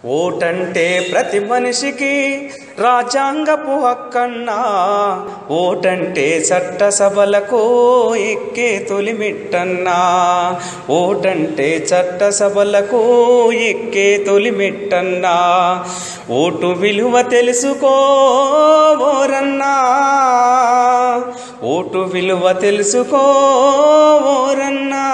ఓటంటే ప్రతి మనిషికి రాజ్యాంగపు హక్కన్నా ఓటంటే చట్టసభలకు ఎక్కే తొలిమెట్టన్నా ఓటంటే చట్టసభలకు ఎక్కే తొలిమెట్టన్నా ఓటు విలువ తెలుసుకో ఓరన్నా ఓటు విలువ తెలుసుకో ఓరన్నా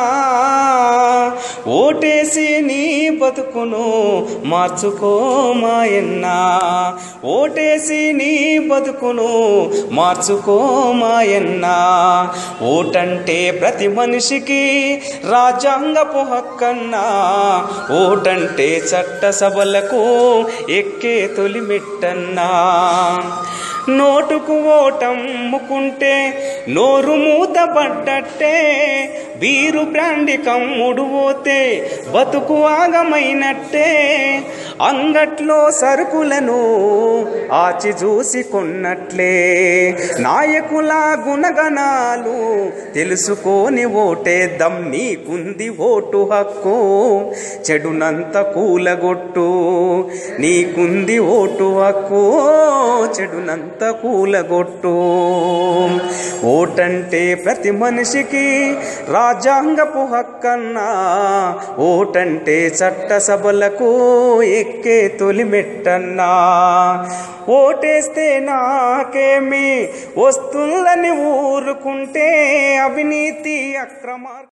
ఓటేసి నీ బతుకును మార్చుకో మాయన్నా ఓటేసి నీ బతుకును మార్చుకో మాయన్నా ఓటంటే ప్రతి మనిషికి రాజ్యాంగపు హక్కన్నా ఓటంటే చట్టసభలకు ఎక్కే తొలిమెట్టన్నా నోటుకు ఓటమ్ముకుంటే నోరు మూతపడ్డట్టే బీరు బ్రాండి కమ్ముడు పోతే బతుకు ఆగమైనట్టే అంగట్లో సరుకులను ఆచి చూసి కొన్నట్లే నాయకుల గుణగణాలు తెలుసుకొని ఓటేద్దాం నీకుంది ఓటు హక్కు చెడునంత కూలగొట్టు నీకుంది ఓటు హక్కు చెడునంత కూలగొట్టు ఓటంటే ప్రతి మనిషికి రాజ్యాంగపు హక్కన్నా ఓటంటే చట్టసభలకు ఎక్కే తొలిమెట్టన్నా ఓటేస్తే నాకేమి వస్తుందని ఊరుకుంటే అవినీతి అక్రమ